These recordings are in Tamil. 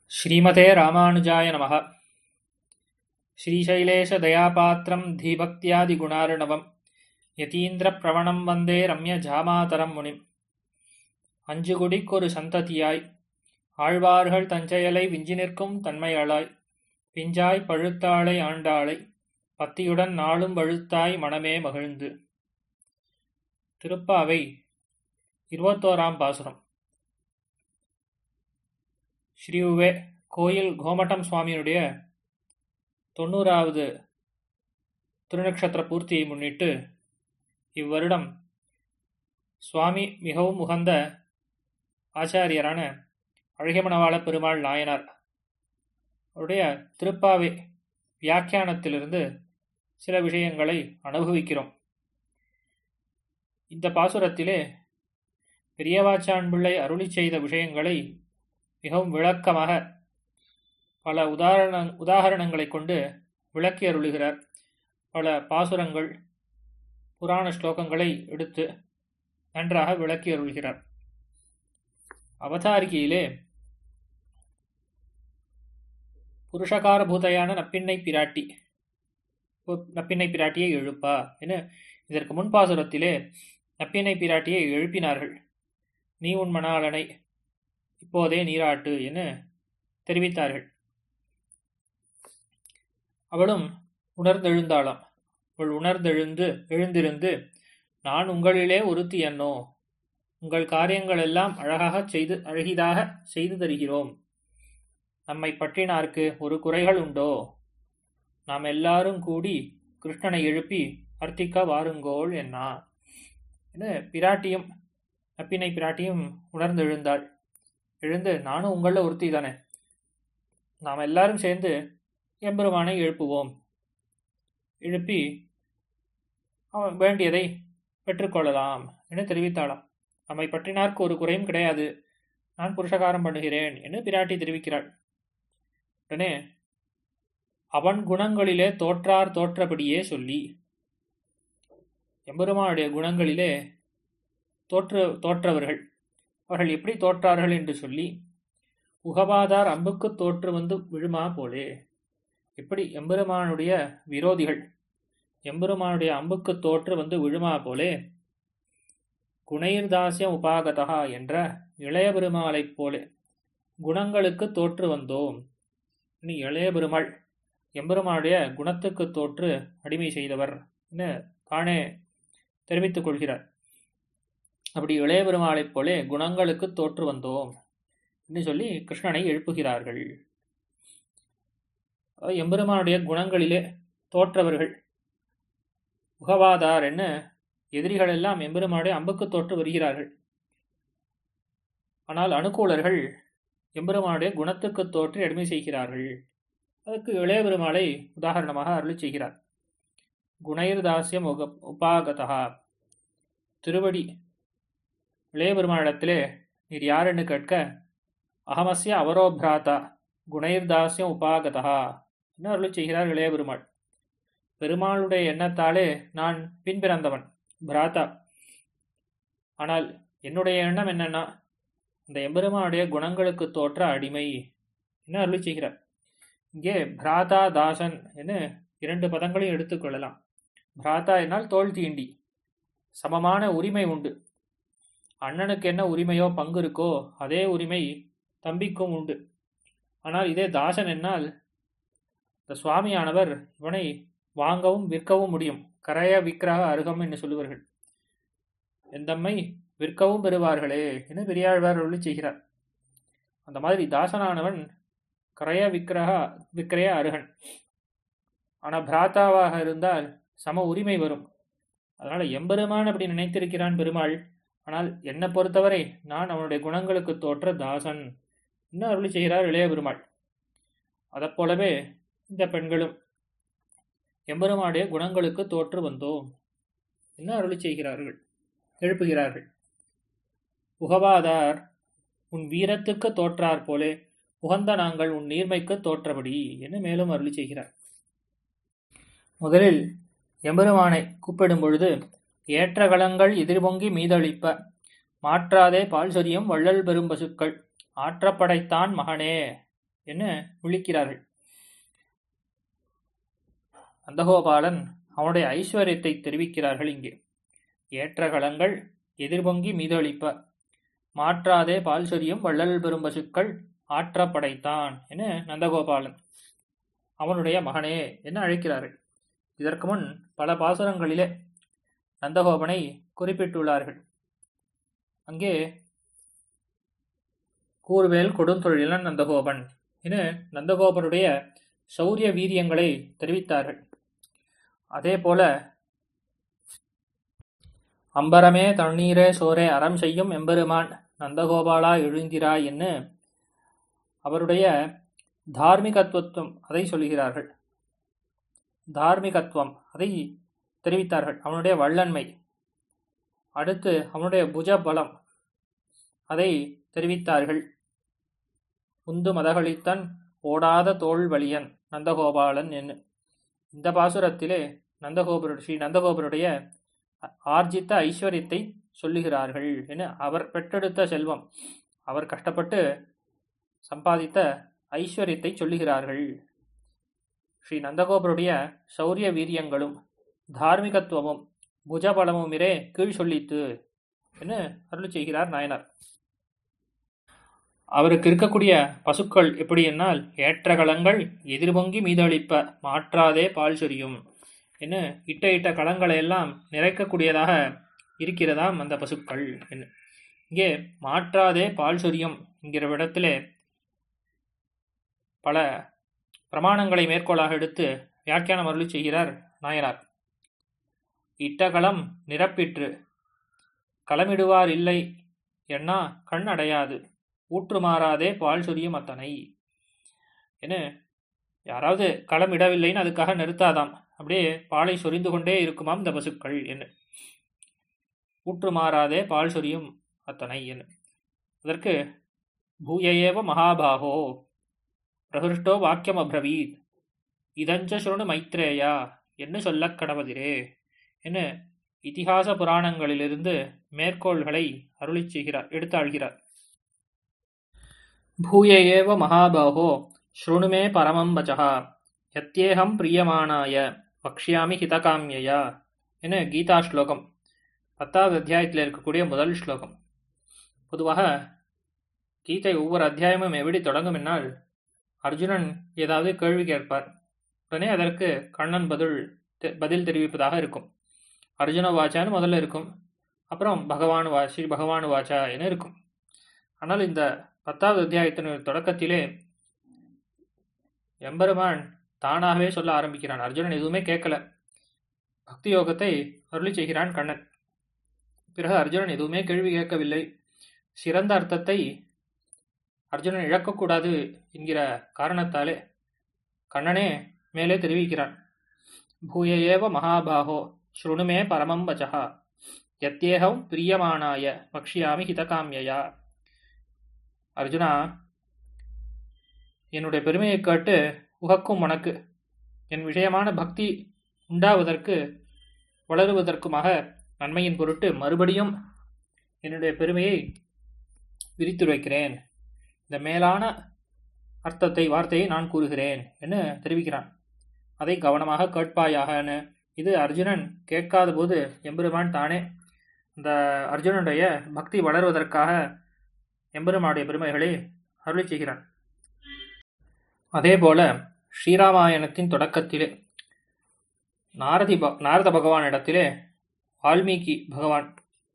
श्रीमते रामानुजाय नमः श्रीशैलेशदयापात्रं धीभक्त्यादिगुणार्णवम् யதீந்திரப்பிரவணம் வந்தே ரம்ய ஜாமாதரம் முனிம் அஞ்சுகுடிக்கொரு சந்ததியாய் ஆழ்வார்கள் தஞ்சையலை விஞ்சி நிற்கும் தன்மையளாய் பிஞ்சாய் பழுத்தாளை ஆண்டாளை பத்தியுடன் நாளும் வழுத்தாய் மனமே மகிழ்ந்து திருப்பாவை இருபத்தோராம் பாசுரம் ஸ்ரீயுவே கோயில் கோமட்டம் சுவாமியினுடைய தொண்ணூறாவது திருநக்ஷத்திர பூர்த்தியை முன்னிட்டு இவ்வருடம் சுவாமி மிகவும் உகந்த ஆச்சாரியரான அழகியமணவாள பெருமாள் நாயனார் அவருடைய திருப்பாவை வியாக்கியானத்திலிருந்து சில விஷயங்களை அனுபவிக்கிறோம் இந்த பாசுரத்திலே பெரியவாச்சான் பிள்ளை அருளி செய்த விஷயங்களை மிகவும் விளக்கமாக பல உதாரண உதாரணங்களை கொண்டு விளக்கி அருளுகிறார் பல பாசுரங்கள் புராண ஸ்லோகங்களை எடுத்து நன்றாக விளக்கி அருள்கிறார் அவதாரிகையிலே புருஷகார பூதையான நப்பிண்ணை பிராட்டி நப்பிண்ணை பிராட்டியை எழுப்பா என இதற்கு முன்பாசுரத்திலே நப்பிண்ணை பிராட்டியை எழுப்பினார்கள் நீ உன் மணாளனை இப்போதே நீராட்டு என தெரிவித்தார்கள் அவளும் உணர்ந்தெழுந்தாளாம் அவள் உணர்ந்தெழுந்து எழுந்திருந்து நான் உங்களிலே ஒருத்தி என்னோ உங்கள் காரியங்கள் எல்லாம் அழகாக செய்து அழகிதாக செய்து தருகிறோம் நம்மை பற்றினார்க்கு ஒரு குறைகள் உண்டோ நாம் எல்லாரும் கூடி கிருஷ்ணனை எழுப்பி அர்த்திக்க வாருங்கோள் என்னா என பிராட்டியும் நப்பினை பிராட்டியும் உணர்ந்து எழுந்தாள் எழுந்து நானும் உங்களில் ஒருத்தி தானே நாம் எல்லாரும் சேர்ந்து எம்பெருமானை எழுப்புவோம் எழுப்பி அவன் வேண்டியதை பெற்றுக்கொள்ளலாம் என தெரிவித்தாளாம் நம்மை பற்றினார்க்கு ஒரு குறையும் கிடையாது நான் புருஷகாரம் பண்ணுகிறேன் என்று பிராட்டி தெரிவிக்கிறாள் உடனே அவன் குணங்களிலே தோற்றார் தோற்றபடியே சொல்லி எம்பெருமானுடைய குணங்களிலே தோற்று தோற்றவர்கள் அவர்கள் எப்படி தோற்றார்கள் என்று சொல்லி உகவாதார் அம்புக்கு தோற்று வந்து விழுமா போலே எப்படி எம்பெருமானுடைய விரோதிகள் எம்பெருமானுடைய அம்புக்கு தோற்று வந்து விழுமா போலே குணைர்தாசியம் உபாகதா என்ற இளைய பெருமாளைப் போலே குணங்களுக்கு தோற்று வந்தோம் இனி இளைய பெருமாள் எம்பெருமானுடைய குணத்துக்கு தோற்று அடிமை செய்தவர் காணே தெரிவித்துக் கொள்கிறார் அப்படி இளைய பெருமாளைப் போலே குணங்களுக்கு தோற்று வந்தோம் என்று சொல்லி கிருஷ்ணனை எழுப்புகிறார்கள் எம்பெருமானுடைய குணங்களிலே தோற்றவர்கள் உகவாதார் என்ன எதிரிகள் எல்லாம் எம்பெருமானுடைய அம்புக்கு தோற்று வருகிறார்கள் ஆனால் அனுகூலர்கள் எம்பெருமானுடைய குணத்துக்கு தோற்று அடிமை செய்கிறார்கள் அதற்கு இளைய பெருமாளை உதாரணமாக அருளி செய்கிறார் குணைர்தாசியம் உக உபாகதா திருவடி இளைய பெருமானிடத்திலே நீர் யார் என்று கேட்க அகமஸ்ய அவரோபிராதா குணைர்தாசியம் உபாகதா என்று அருளி செய்கிறார் இளைய பெருமாள் பெருமாளுடைய எண்ணத்தாலே நான் பின்பிறந்தவன் பிராதா ஆனால் என்னுடைய எண்ணம் என்னன்னா இந்த எம்பெருமானுடைய குணங்களுக்கு தோற்ற அடிமை என்ன அருளி செய்கிறார் இங்கே பிராதா தாசன் என்று இரண்டு பதங்களையும் எடுத்துக்கொள்ளலாம் பிராதா என்னால் தோல் தீண்டி சமமான உரிமை உண்டு அண்ணனுக்கு என்ன உரிமையோ பங்கு இருக்கோ அதே உரிமை தம்பிக்கும் உண்டு ஆனால் இதே தாசன் என்னால் இந்த சுவாமியானவர் இவனை வாங்கவும் விற்கவும் முடியும் கரைய விக்கிரக அருகம் என்று சொல்லுவார்கள் எந்தம்மை விற்கவும் பெறுவார்களே என பெரியாழ்வார் ஒளி செய்கிறார் அந்த மாதிரி தாசனானவன் கரைய விக்கிரக விக்கிரய அருகன் ஆனால் பிராத்தாவாக இருந்தால் சம உரிமை வரும் அதனால் எம்பெருமான் அப்படி நினைத்திருக்கிறான் பெருமாள் ஆனால் என்னை பொறுத்தவரை நான் அவனுடைய குணங்களுக்கு தோற்ற தாசன் இன்னும் அருளி செய்கிறார் இளைய பெருமாள் அதைப்போலவே இந்த பெண்களும் எம்பெருமானுடைய குணங்களுக்கு தோற்று வந்தோம் என்ன அருளி செய்கிறார்கள் எழுப்புகிறார்கள் உகவாதார் உன் வீரத்துக்கு தோற்றார் போலே உகந்த நாங்கள் உன் நீர்மைக்கு தோற்றபடி என்று மேலும் அருளி செய்கிறார் முதலில் எம்பெருமானை கூப்பிடும் பொழுது ஏற்ற களங்கள் எதிர்பொங்கி மீதளிப்ப மாற்றாதே பால் சொரியும் வள்ளல் பெரும் பசுக்கள் ஆற்றப்படைத்தான் மகனே என்ன விழிக்கிறார்கள் நந்தகோபாலன் அவனுடைய ஐஸ்வர்யத்தை தெரிவிக்கிறார்கள் இங்கே ஏற்ற களங்கள் எதிர்பொங்கி மீதளிப்ப மாற்றாதே பால் சொரியும் வள்ளல் பெரும் பசுக்கள் ஆற்ற படைத்தான் என நந்தகோபாலன் அவனுடைய மகனே என்ன அழைக்கிறார்கள் இதற்கு முன் பல பாசுரங்களிலே நந்தகோபனை குறிப்பிட்டுள்ளார்கள் அங்கே கூர்வேல் கொடுந்தொழிலன் நந்தகோபன் என நந்தகோபனுடைய சௌரிய வீரியங்களை தெரிவித்தார்கள் அதே போல அம்பரமே தண்ணீரே சோரே அறம் செய்யும் எம்பெருமான் நந்தகோபாலா எழுந்திராய் என்று அவருடைய தார்மிகத்துவம் அதை சொல்கிறார்கள் தார்மிகத்துவம் அதை தெரிவித்தார்கள் அவனுடைய வள்ளன்மை அடுத்து அவனுடைய புஜ பலம் அதை தெரிவித்தார்கள் உந்து மதகளித்தன் ஓடாத தோல் வலியன் நந்தகோபாலன் என்று இந்த பாசுரத்திலே நந்தகோபுர ஸ்ரீ நந்தகோபுருடைய ஆர்ஜித்த ஐஸ்வர்யத்தை சொல்லுகிறார்கள் என அவர் பெற்றெடுத்த செல்வம் அவர் கஷ்டப்பட்டு சம்பாதித்த ஐஸ்வர்யத்தை சொல்லுகிறார்கள் ஸ்ரீ நந்தகோபருடைய சௌரிய வீரியங்களும் தார்மிகத்துவமும் புஜபலமுமிரே கீழ் சொல்லித்து என அருள் செய்கிறார் நாயனார் அவருக்கு இருக்கக்கூடிய பசுக்கள் எப்படி என்னால் ஏற்ற களங்கள் எதிர்பொங்கி மீதளிப்ப மாற்றாதே பால் சொரியும் என்ன இட்ட இட்ட களங்களை எல்லாம் நிறைக்கக்கூடியதாக இருக்கிறதாம் அந்த பசுக்கள் என்ன இங்கே மாற்றாதே பால் சொரியும் என்கிற இடத்திலே பல பிரமாணங்களை மேற்கோளாக எடுத்து வியாக்கியானம் அருளி செய்கிறார் நாயனார் இட்டகளம் நிரப்பிற்று களமிடுவார் இல்லை என்னா கண் அடையாது ஊற்றுமாறாதே பால் சொரியும் அத்தனை என யாராவது களம் இடவில்லைன்னு அதுக்காக நிறுத்தாதாம் அப்படியே பாலை சொரிந்து கொண்டே இருக்குமாம் இந்த பசுக்கள் என்ன ஊற்று மாறாதே பால் சொரியும் அத்தனை என்ன அதற்கு பூயேவ மகாபாகோ பிரகிருஷ்டோ வாக்கியம் அப்ரவீத் இதஞ்ச சுருணு மைத்ரேயா என்ன சொல்லக் கடவதிரே என இதிகாச புராணங்களிலிருந்து மேற்கோள்களை அருளி செய்கிறார் எடுத்தாள்கிறார் பூய ஏவ மகாபாகோ ஸ்ருணுமே பரமம் வச்சா யத்யேகம் பிரியமானாய வக்ஷியாமி ஹிதகாமியா என கீதா ஸ்லோகம் பத்தாவது அத்தியாயத்தில் இருக்கக்கூடிய முதல் ஸ்லோகம் பொதுவாக கீதை ஒவ்வொரு அத்தியாயமும் எப்படி தொடங்கும் என்னால் அர்ஜுனன் ஏதாவது கேள்வி கேட்பார் உடனே அதற்கு கண்ணன் பதில் பதில் தெரிவிப்பதாக இருக்கும் அர்ஜுன வாச்சான்னு முதல்ல இருக்கும் அப்புறம் பகவான் வா ஸ்ரீ பகவான் வாச்சா என இருக்கும் ஆனால் இந்த பத்தாவது அத்தியாயத்தின் தொடக்கத்திலே எம்பெருமான் தானாகவே சொல்ல ஆரம்பிக்கிறான் அர்ஜுனன் எதுவுமே கேட்கல பக்தி யோகத்தை அருளி செய்கிறான் கண்ணன் பிறகு அர்ஜுனன் எதுவுமே கேள்வி கேட்கவில்லை சிறந்த அர்த்தத்தை அர்ஜுனன் இழக்கக்கூடாது என்கிற காரணத்தாலே கண்ணனே மேலே தெரிவிக்கிறான் பூய ஏவ மகாபாகோ ஸ்ருணுமே பரமம் வச்சா யத்யேகம் பிரியமானாய பக்ஷியாமி ஹிதகாமியா அர்ஜுனா என்னுடைய பெருமையை கேட்டு உகக்கும் உனக்கு என் விஷயமான பக்தி உண்டாவதற்கு வளருவதற்குமாக நன்மையின் பொருட்டு மறுபடியும் என்னுடைய பெருமையை விரித்துரைக்கிறேன் இந்த மேலான அர்த்தத்தை வார்த்தையை நான் கூறுகிறேன் என்று தெரிவிக்கிறான் அதை கவனமாக கேட்பாயாகன்னு இது அர்ஜுனன் கேட்காத போது எம்பெருமான் தானே இந்த அர்ஜுனனுடைய பக்தி வளர்வதற்காக எம்பெருமானுடைய பெருமைகளை அருளி செய்கிறான் அதேபோல ஸ்ரீராமாயணத்தின் தொடக்கத்திலே நாரதி ப நாரத பகவானிடத்திலே வால்மீகி பகவான்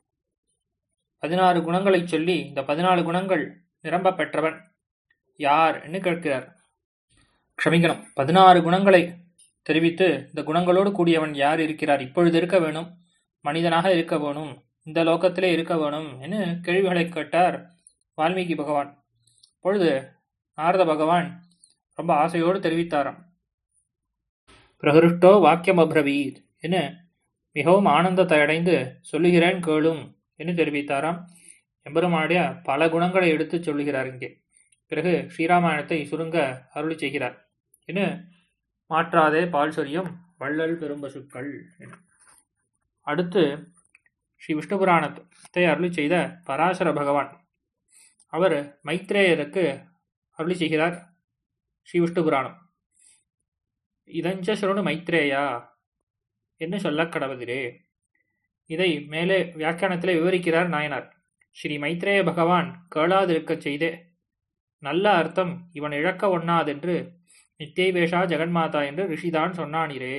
பதினாறு குணங்களை சொல்லி இந்த பதினாலு குணங்கள் நிரம்ப பெற்றவன் யார் என்று கேட்கிறார் க்ஷமிக்கணும் பதினாறு குணங்களை தெரிவித்து இந்த குணங்களோடு கூடியவன் யார் இருக்கிறார் இப்பொழுது இருக்க வேணும் மனிதனாக இருக்க வேணும் இந்த லோகத்திலே இருக்க வேணும் என்று கேள்விகளை கேட்டார் வால்மீகி பகவான் பொழுது நாரத பகவான் ரொம்ப ஆசையோடு தெரிவித்தாராம் பிரகிருஷ்டோ வாக்கியம் அப்ரவீத் என மிகவும் ஆனந்தத்தை அடைந்து சொல்லுகிறேன் கேளும் என்று தெரிவித்தாராம் எம்பெருமானுடைய பல குணங்களை எடுத்து சொல்லுகிறார் இங்கே பிறகு ஸ்ரீராமாயணத்தை சுருங்க அருளி செய்கிறார் என மாற்றாதே பால் சொரியும் வள்ளல் பெரும்பசுக்கள் என அடுத்து ஸ்ரீ விஷ்ணு புராணத்தை அருளி செய்த பராசர பகவான் அவர் மைத்ரேயருக்கு அருளி செய்கிறார் ஸ்ரீ விஷ்ணு புராணம் இதஞ்ச சுருணு மைத்ரேயா என்று சொல்ல கடவுதிரே இதை மேலே வியாக்கியானத்திலே விவரிக்கிறார் நாயனார் ஸ்ரீ மைத்ரேய பகவான் கேளாதிருக்கச் செய்தே நல்ல அர்த்தம் இவன் இழக்க ஒண்ணாதென்று நித்தியை வேஷா ஜெகன்மாதா என்று ரிஷிதான் சொன்னானிரே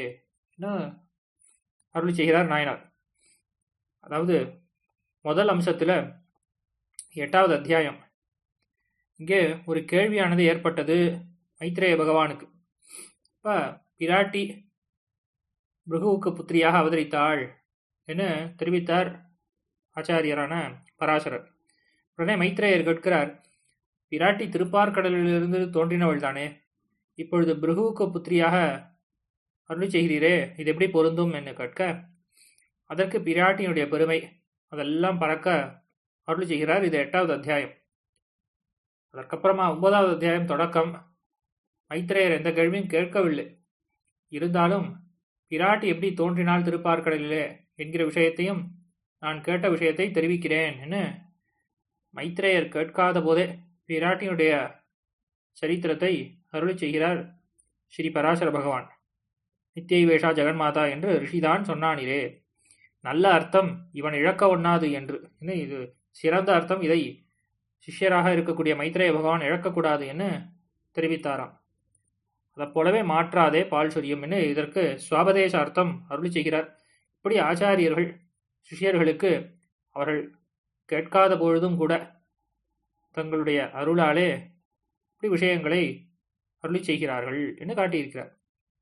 அருள் செய்கிறார் நாயனார் அதாவது முதல் அம்சத்தில் எட்டாவது அத்தியாயம் இங்கே ஒரு கேள்வியானது ஏற்பட்டது மைத்ரேய பகவானுக்கு இப்போ பிராட்டி பிருகுவுக்கு புத்திரியாக அவதரித்தாள் என தெரிவித்தார் ஆச்சாரியரான பராசரர் உடனே மைத்ரேயர் கேட்கிறார் பிராட்டி திருப்பார்கடலிலிருந்து தோன்றினவள் தானே இப்பொழுது பிருகுவுக்கு புத்திரியாக அருளி செய்கிறீரே இது எப்படி பொருந்தும் என்று கேட்க அதற்கு பிராட்டியினுடைய பெருமை அதெல்லாம் பறக்க அருளி செய்கிறார் இது எட்டாவது அத்தியாயம் அதற்கப்புறமா ஒன்பதாவது அத்தியாயம் தொடக்கம் மைத்ரேயர் எந்த கேள்வியும் கேட்கவில்லை இருந்தாலும் பிராட்டி எப்படி தோன்றினால் திருப்பார்கடலிலே என்கிற விஷயத்தையும் நான் கேட்ட விஷயத்தை தெரிவிக்கிறேன் என மைத்ரேயர் கேட்காத போதே பிராட்டியினுடைய சரித்திரத்தை அருளி செய்கிறார் ஸ்ரீ பராசர பகவான் நித்தியை வேஷா ஜெகன்மாதா என்று ரிஷிதான் சொன்னானிரே நல்ல அர்த்தம் இவன் இழக்க ஒண்ணாது என்று இது சிறந்த அர்த்தம் இதை சிஷ்யராக இருக்கக்கூடிய மைத்ரேய பகவான் இழக்கக்கூடாது என்று தெரிவித்தாராம் அதை போலவே மாற்றாதே பால் சொரியும் என்று இதற்கு சுவாபதேச அர்த்தம் அருளி செய்கிறார் இப்படி ஆச்சாரியர்கள் சிஷ்யர்களுக்கு அவர்கள் கேட்காத பொழுதும் கூட தங்களுடைய அருளாலே இப்படி விஷயங்களை அருளி செய்கிறார்கள் என்று காட்டியிருக்கிறார்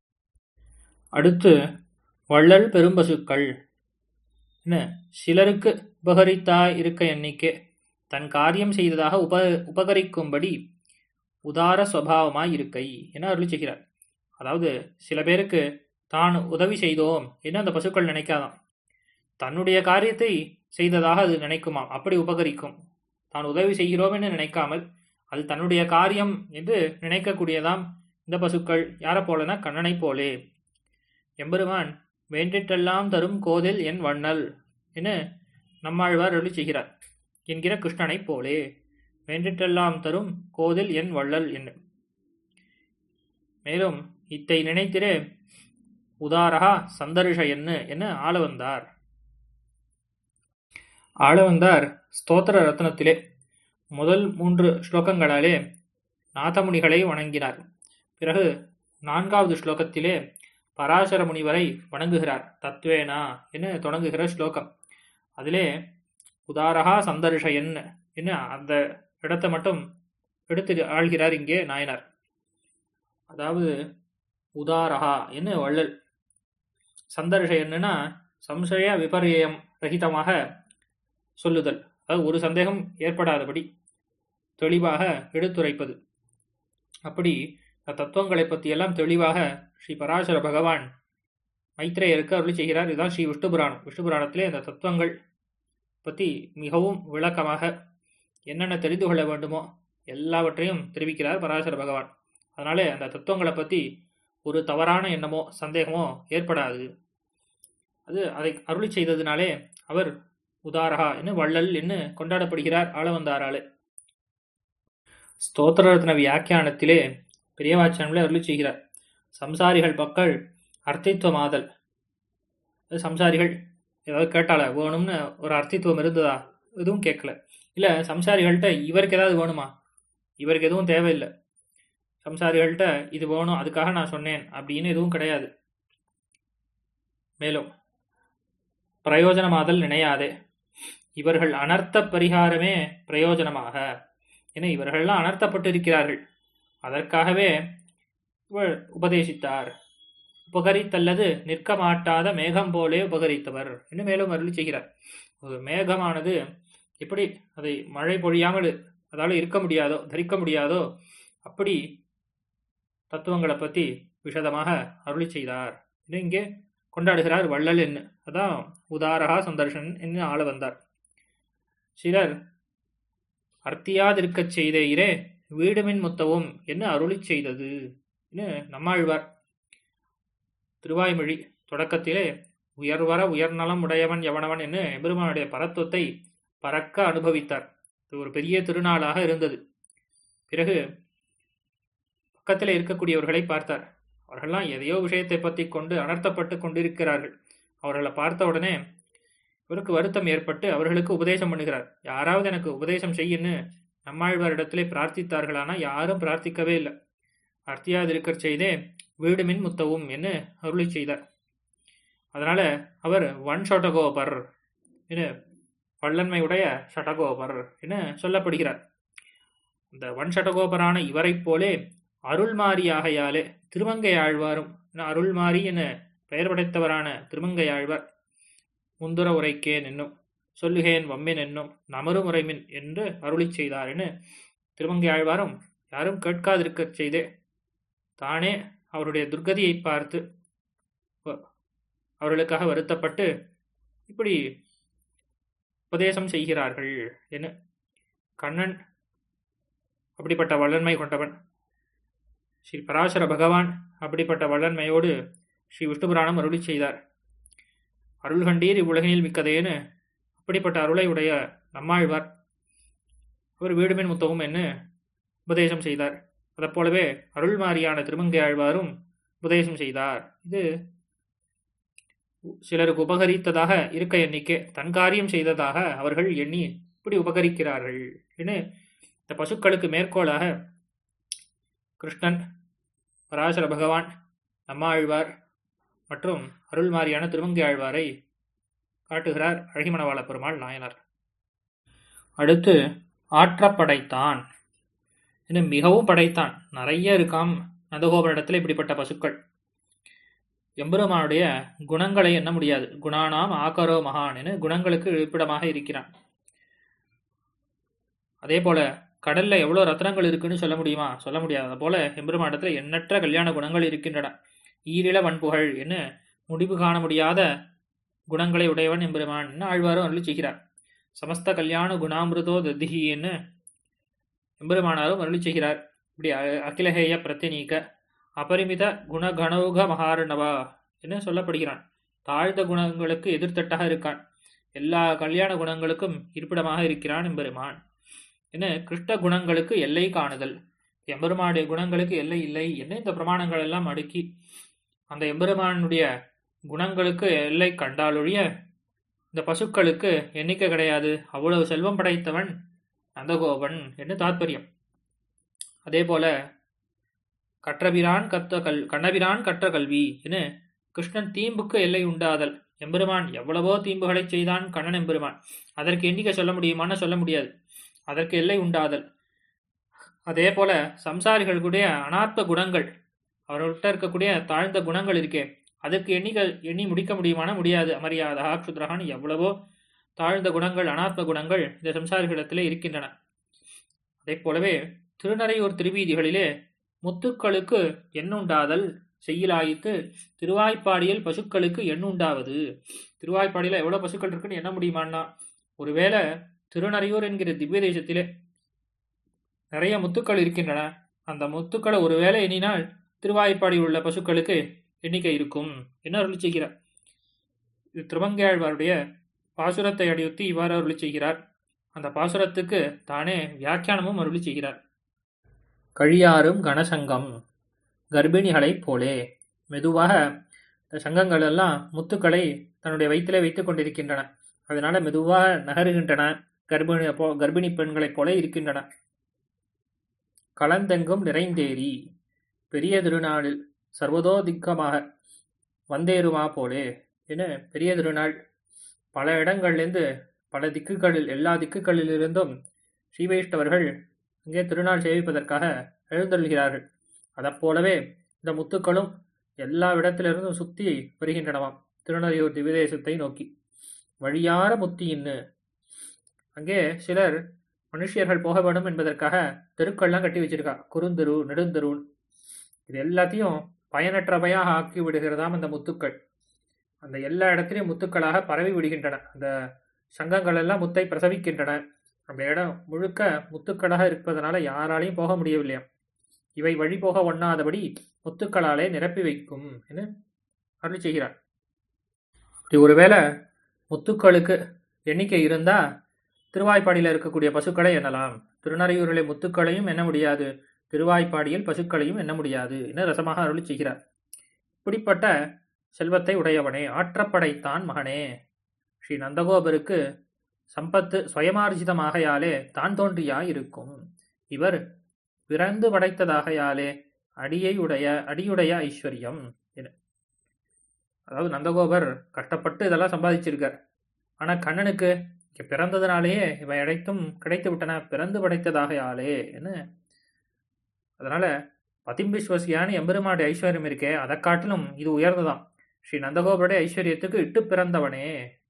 அடுத்து வள்ளல் பெரும்பசுக்கள் என்ன சிலருக்கு உபகரித்தாய் இருக்க எண்ணிக்கை தன் காரியம் செய்ததாக உப உபகரிக்கும்படி உதார சுவாவமாய் இருக்கை என அருளி செய்கிறார் அதாவது சில பேருக்கு தான் உதவி செய்தோம் என்று அந்த பசுக்கள் நினைக்காதாம் தன்னுடைய காரியத்தை செய்ததாக அது நினைக்குமாம் அப்படி உபகரிக்கும் தான் உதவி செய்கிறோம் என்று நினைக்காமல் அது தன்னுடைய காரியம் என்று நினைக்கக்கூடியதாம் இந்த பசுக்கள் யாரை போலனா கண்ணனை போலே எம்பெருமான் வேண்டிட்டெல்லாம் தரும் கோதில் என் வண்ணல் என நம்மாழ்வார் அருளி செய்கிறார் என்கிற கிருஷ்ணனைப் போலே வேண்டிட்டெல்லாம் தரும் கோதில் என் வள்ளல் என்ன மேலும் இத்தை நினைத்திரே உதாரகா சந்தர்ஷ என்ன என ஆள வந்தார் ஆள வந்தார் ஸ்தோத்திர ரத்னத்திலே முதல் மூன்று ஸ்லோகங்களாலே நாதமுனிகளை வணங்கினார் பிறகு நான்காவது ஸ்லோகத்திலே பராசர முனிவரை வணங்குகிறார் தத்வேனா என தொடங்குகிற ஸ்லோகம் அதிலே உதாரகா சந்தர்ஷயன் என்ன அந்த இடத்தை மட்டும் எடுத்து ஆள்கிறார் இங்கே நாயனார் அதாவது உதாரகா என்ன வள்ளல் சந்தர்ஷயன்னா சம்சய விபரியம் ரகிதமாக சொல்லுதல் அதாவது ஒரு சந்தேகம் ஏற்படாதபடி தெளிவாக எடுத்துரைப்பது அப்படி தத்துவங்களை பற்றியெல்லாம் தெளிவாக ஸ்ரீ பராசர பகவான் மைத்ரேயருக்கு அருளி செய்கிறார் இதுதான் ஸ்ரீ விஷ்ணு புராணம் விஷ்ணு புராணத்திலே அந்த தத்துவங்கள் பற்றி மிகவும் விளக்கமாக என்னென்ன தெரிந்து கொள்ள வேண்டுமோ எல்லாவற்றையும் தெரிவிக்கிறார் பராசர பகவான் அதனாலே அந்த தத்துவங்களை பற்றி ஒரு தவறான எண்ணமோ சந்தேகமோ ஏற்படாது அது அதை அருளி செய்ததினாலே அவர் உதாரகா என்று வள்ளல் என்று கொண்டாடப்படுகிறார் ஆளவந்தாராலே ஸ்தோத்திரரத்ன வியாக்கியானத்திலே பெரியவாச்சனங்களே அருளி செய்கிறார் சம்சாரிகள் மக்கள் அர்த்தித்துவமாதல் சம்சாரிகள் ஏதாவது கேட்டால வேணும்னு ஒரு அர்த்தித்துவம் இருந்ததா எதுவும் கேட்கல இல்லை சம்சாரிகள்கிட்ட இவருக்கு ஏதாவது வேணுமா இவருக்கு எதுவும் தேவையில்லை சம்சாரிகள்கிட்ட இது வேணும் அதுக்காக நான் சொன்னேன் அப்படின்னு எதுவும் கிடையாது மேலும் பிரயோஜனமாதல் நினையாதே இவர்கள் அனர்த்த பரிகாரமே பிரயோஜனமாக என இவர்கள்லாம் அனர்த்தப்பட்டிருக்கிறார்கள் அதற்காகவே இவள் உபதேசித்தார் உபகரித்தல்லது நிற்க மாட்டாத மேகம் போலே உபகரித்தவர் என்று மேலும் அருளி செய்கிறார் ஒரு மேகமானது எப்படி அதை மழை பொழியாமல் அதால் இருக்க முடியாதோ தரிக்க முடியாதோ அப்படி தத்துவங்களை பற்றி விஷதமாக அருளி செய்தார் இது இங்கே கொண்டாடுகிறார் வள்ளல் என்று அதான் உதாரகா சந்தர்ஷன் என்று ஆள வந்தார் சிலர் அர்த்தியாதிருக்கச் செய்த இரே வீடுமின் முத்தவும் என்று அருளி செய்தது நம்மாழ்வார் திருவாய்மொழி தொடக்கத்திலே உயர்வர உயர்நலம் உடையவன் எவனவன் என்று எம்பெருமானுடைய பரத்துவத்தை பறக்க அனுபவித்தார் இது ஒரு பெரிய திருநாளாக இருந்தது பிறகு பக்கத்தில் இருக்கக்கூடியவர்களை பார்த்தார் அவர்கள்லாம் எதையோ விஷயத்தை பற்றி கொண்டு அனர்த்தப்பட்டு கொண்டிருக்கிறார்கள் அவர்களை பார்த்த உடனே இவருக்கு வருத்தம் ஏற்பட்டு அவர்களுக்கு உபதேசம் பண்ணுகிறார் யாராவது எனக்கு உபதேசம் செய்யுன்னு நம்மாழ்வாரிடத்திலே பிரார்த்தித்தார்களானா யாரும் பிரார்த்திக்கவே இல்லை அர்த்தியாதிருக்கிற செய்தே வீடு மின் முத்தவும் என்று அருளி செய்தார் அதனால அவர் வன் ஷொட்டகோபர் என வல்லன்மையுடைய ஷட்டகோபர் என சொல்லப்படுகிறார் இந்த வன் ஷட்டகோபரான இவரைப் போலே அருள்மாரியாகையாலே திருமங்கை ஆழ்வாரும் அருள்மாரி என பெயர் படைத்தவரான திருமங்கை ஆழ்வார் முந்துர உரைக்கேன் என்னும் சொல்லுகேன் வம்மின் என்னும் நமரும் உரைமின் என்று அருளி செய்தார் என திருமங்கை ஆழ்வாரும் யாரும் கேட்காதிருக்க செய்தே தானே அவருடைய துர்கதியை பார்த்து அவர்களுக்காக வருத்தப்பட்டு இப்படி உபதேசம் செய்கிறார்கள் என கண்ணன் அப்படிப்பட்ட வல்லன்மை கொண்டவன் ஸ்ரீ பராசர பகவான் அப்படிப்பட்ட வல்லன்மையோடு ஸ்ரீ விஷ்ணுபுராணம் அருளி செய்தார் அருள் கண்டீர் இவ்வுலகினில் மிக்கதேன்னு அப்படிப்பட்ட அருளை உடைய நம்மாழ்வார் அவர் வீடுமின் முத்தவும் என்று உபதேசம் செய்தார் அதைப்போலவே அருள்மாரியான திருமங்கை ஆழ்வாரும் உபதேசம் செய்தார் இது சிலருக்கு உபகரித்ததாக இருக்க எண்ணிக்கை தன் காரியம் செய்ததாக அவர்கள் எண்ணி இப்படி உபகரிக்கிறார்கள் என இந்த பசுக்களுக்கு மேற்கோளாக கிருஷ்ணன் பராசர பகவான் நம்மாழ்வார் மற்றும் அருள்மாரியான திருமங்கை ஆழ்வாரை காட்டுகிறார் அழகிமணவாள பெருமாள் நாயனார் அடுத்து ஆற்றப்படைத்தான் இன்னும் மிகவும் படைத்தான் நிறைய இருக்காம் நந்தகோபுரிடத்தில் இப்படிப்பட்ட பசுக்கள் எம்பெருமானுடைய குணங்களை எண்ண முடியாது குணானாம் ஆகரோ மகான்னு குணங்களுக்கு இருப்பிடமாக இருக்கிறான் அதே போல கடல்ல எவ்வளவு ரத்னங்கள் இருக்குன்னு சொல்ல முடியுமா சொல்ல முடியாது அது போல எம்பெருமானிடத்துல எண்ணற்ற கல்யாண குணங்கள் இருக்கின்றன ஈரில வன்புகழ் என்ன முடிவு காண முடியாத குணங்களை உடையவன் எம்பெருமான் ஆழ்வாரும் அருளி செய்கிறார் சமஸ்த கல்யாண குணாமிருதோ தத்திகின்னு எம்பெருமானாரும் அருளி செய்கிறார் இப்படி அகிலஹேய பிரத்தினீக அபரிமித குணகணௌக மகாரணவா என்று சொல்லப்படுகிறான் தாழ்ந்த குணங்களுக்கு எதிர்த்தட்டாக இருக்கான் எல்லா கல்யாண குணங்களுக்கும் இருப்பிடமாக இருக்கிறான் எம்பெருமான் என்ன கிருஷ்ண குணங்களுக்கு எல்லை காணுதல் எம்பெருமானுடைய குணங்களுக்கு எல்லை இல்லை என்ன இந்த பிரமாணங்கள் எல்லாம் அடுக்கி அந்த எம்பெருமானுடைய குணங்களுக்கு எல்லை கண்டாலொழிய இந்த பசுக்களுக்கு எண்ணிக்கை கிடையாது அவ்வளவு செல்வம் படைத்தவன் நந்தகோபன் என்று தாத்பரியம் அதே போல கற்றபிரான் கத்த கல் கண்ணபிரான் கற்ற கல்வி என கிருஷ்ணன் தீம்புக்கு எல்லை உண்டாதல் எம்பெருமான் எவ்வளவோ தீம்புகளை செய்தான் கண்ணன் எம்பெருமான் அதற்கு எண்ணிக்கை சொல்ல முடியுமான்னு சொல்ல முடியாது அதற்கு எல்லை உண்டாதல் அதே போல சம்சாரிகளுடைய அனாத்ம குணங்கள் அவர்கள்ட்ட இருக்கக்கூடிய தாழ்ந்த குணங்கள் இருக்கே அதற்கு எண்ணிக்கை எண்ணி முடிக்க முடியுமான முடியாது அமரியாதா க்ஷுத்ரகான் எவ்வளவோ தாழ்ந்த குணங்கள் அனாத்ம குணங்கள் இந்த சம்சாரிகளிடத்திலே இருக்கின்றன அதே போலவே திருநறையூர் திருவீதிகளிலே முத்துக்களுக்கு எண்ணுண்டாதல் செய்யலாயித்து திருவாய்ப்பாடியில் பசுக்களுக்கு எண்ணுண்டாவது திருவாய்ப்பாடியில் எவ்வளோ பசுக்கள் இருக்குன்னு எண்ண முடியுமான்னா ஒருவேளை திருநறையூர் என்கிற திவ்ய தேசத்திலே நிறைய முத்துக்கள் இருக்கின்றன அந்த முத்துக்களை ஒருவேளை எண்ணினால் திருவாய்ப்பாடியில் உள்ள பசுக்களுக்கு எண்ணிக்கை இருக்கும் என்ன அருளி செய்கிறார் இது திருமங்கையாழ்வாருடைய பாசுரத்தை அடியுத்தி இவ்வாறு அருளி செய்கிறார் அந்த பாசுரத்துக்கு தானே வியாக்கியானமும் அருளி செய்கிறார் கழியாரும் கனசங்கம் கர்ப்பிணிகளைப் போலே மெதுவாக இந்த சங்கங்கள் எல்லாம் முத்துக்களை தன்னுடைய வயிற்றிலே வைத்துக் கொண்டிருக்கின்றன அதனால மெதுவாக நகருகின்றன கர்ப்பிணி போ கர்ப்பிணி பெண்களைப் போல இருக்கின்றன களந்தெங்கும் நிறைந்தேறி பெரிய திருநாளில் சர்வதோதிக்கமாக வந்தேறுமா போலே என பெரிய திருநாள் பல இடங்கள்லேருந்து பல திக்குகளில் எல்லா திக்குகளிலிருந்தும் ஸ்ரீவைஷ்ணவர்கள் இங்கே திருநாள் சேவிப்பதற்காக எழுந்தருள்கிறார்கள் அதைப்போலவே இந்த முத்துக்களும் எல்லா இடத்திலிருந்தும் சுத்தி வருகின்றனவாம் திருநறையூர் திவிதேசத்தை நோக்கி வழியார முத்தியின்னு அங்கே சிலர் மனுஷியர்கள் போக வேண்டும் என்பதற்காக தெருக்கள்லாம் கட்டி வச்சிருக்கா குறுந்தெரு நெடுந்தெரு இது எல்லாத்தையும் பயனற்றவையாக ஆக்கி விடுகிறதாம் அந்த முத்துக்கள் அந்த எல்லா இடத்திலையும் முத்துக்களாக பரவி விடுகின்றன அந்த சங்கங்கள் எல்லாம் முத்தை பிரசவிக்கின்றன அந்த இடம் முழுக்க முத்துக்களாக இருப்பதனால யாராலையும் போக முடியவில்லையாம் இவை வழி போக ஒண்ணாதபடி முத்துக்களாலே நிரப்பி வைக்கும் என அருளி செய்கிறார் அப்படி ஒருவேளை முத்துக்களுக்கு எண்ணிக்கை இருந்தா திருவாய்ப்பாடியில் இருக்கக்கூடிய பசுக்களை எண்ணலாம் திருநறையூரிலே முத்துக்களையும் எண்ண முடியாது திருவாய்ப்பாடியில் பசுக்களையும் எண்ண முடியாது என ரசமாக அருளி செய்கிறார் இப்படிப்பட்ட செல்வத்தை உடையவனே ஆற்றப்படைத்தான் மகனே ஸ்ரீ நந்தகோபருக்கு சம்பத்து சுயமார்ஜிதமாகையாலே தான் தோன்றியாய் இருக்கும் இவர் பிறந்து படைத்ததாகையாலே அடியை உடைய அடியுடைய ஐஸ்வர்யம் என அதாவது நந்தகோபர் கஷ்டப்பட்டு இதெல்லாம் சம்பாதிச்சிருக்கார் ஆனா கண்ணனுக்கு இங்க பிறந்ததுனாலேயே இவை அனைத்தும் கிடைத்து விட்டன பிறந்து படைத்ததாகையாலே என்ன அதனால பதிம்பிஸ்வசியான எம்பெருமாடி ஐஸ்வர்யம் இருக்கே அதை காட்டிலும் இது உயர்ந்ததாம் ஸ்ரீ நந்தகோபருடைய ஐஸ்வர்யத்துக்கு இட்டு பிறந்தவனே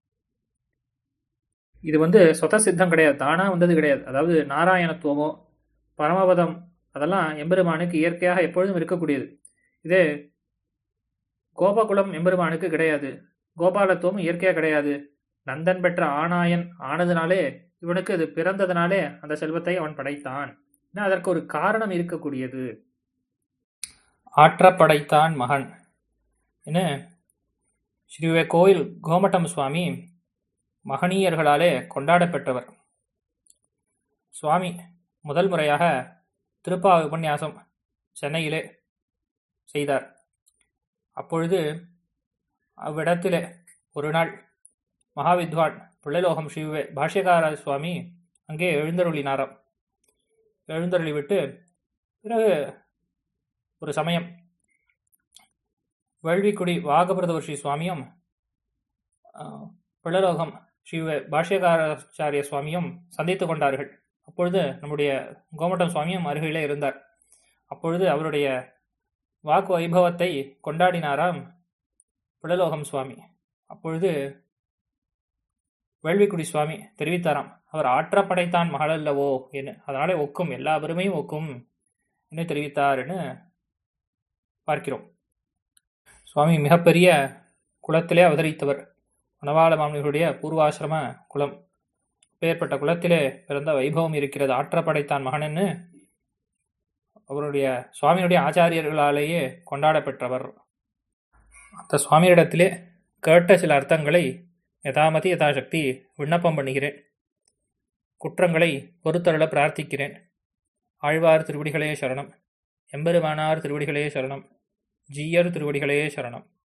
இது வந்து சொத சித்தம் கிடையாது தானா வந்தது கிடையாது அதாவது நாராயணத்துவமோ பரமபதம் அதெல்லாம் எம்பெருமானுக்கு இயற்கையாக எப்பொழுதும் இருக்கக்கூடியது இதே கோபகுலம் எம்பெருமானுக்கு கிடையாது கோபாலத்துவம் இயற்கையாக கிடையாது நந்தன் பெற்ற ஆனாயன் ஆனதுனாலே இவனுக்கு இது பிறந்ததுனாலே அந்த செல்வத்தை அவன் படைத்தான் ஏன்னா அதற்கு ஒரு காரணம் இருக்கக்கூடியது ஆற்றப்படைத்தான் மகன் என்ன ஸ்ரீவே கோயில் கோமட்டம் சுவாமி மகனீயர்களாலே கொண்டாடப்பெற்றவர் சுவாமி முதல் முறையாக திருப்பா உபன்யாசம் சென்னையிலே செய்தார் அப்பொழுது அவ்விடத்திலே ஒரு நாள் மகாவித்வான் பிள்ளைலோகம் ஸ்ரீவே பாஷ்யகார சுவாமி அங்கே எழுந்தருளினாராம் எழுந்தருளி விட்டு பிறகு ஒரு சமயம் வழுவிக்குடி வாகபிரதவர்ஷி சுவாமியும் பிள்ளலோகம் ஸ்ரீ பாஷ்யகாராச்சாரிய சுவாமியும் சந்தித்து கொண்டார்கள் அப்பொழுது நம்முடைய கோமட்டம் சுவாமியும் அருகிலே இருந்தார் அப்பொழுது அவருடைய வாக்கு வைபவத்தை கொண்டாடினாராம் பிள்ளலோகம் சுவாமி அப்பொழுது வேள்விக்குடி சுவாமி தெரிவித்தாராம் அவர் ஆற்றப்படைத்தான் மகளல்லவோ என்று அதனாலே ஒக்கும் எல்லா பெருமையும் ஒக்கும் என்று தெரிவித்தார்னு பார்க்கிறோம் சுவாமி மிகப்பெரிய குலத்திலே அவதரித்தவர் மணவாள மாமனிகளுடைய பூர்வாசிரம குலம் பேர்பட்ட குலத்திலே பிறந்த வைபவம் இருக்கிறது ஆற்றப்படைத்தான் மகனன்னு அவருடைய சுவாமியுடைய ஆச்சாரியர்களாலேயே கொண்டாடப்பெற்றவர் அந்த சுவாமியிடத்திலே கேட்ட சில அர்த்தங்களை யதாமதி யதாசக்தி விண்ணப்பம் பண்ணுகிறேன் குற்றங்களை பொறுத்தருள பிரார்த்திக்கிறேன் ஆழ்வார் திருவடிகளே சரணம் எம்பெருமானார் திருவடிகளே சரணம் ஜீயர் திருவடிகளே சரணம்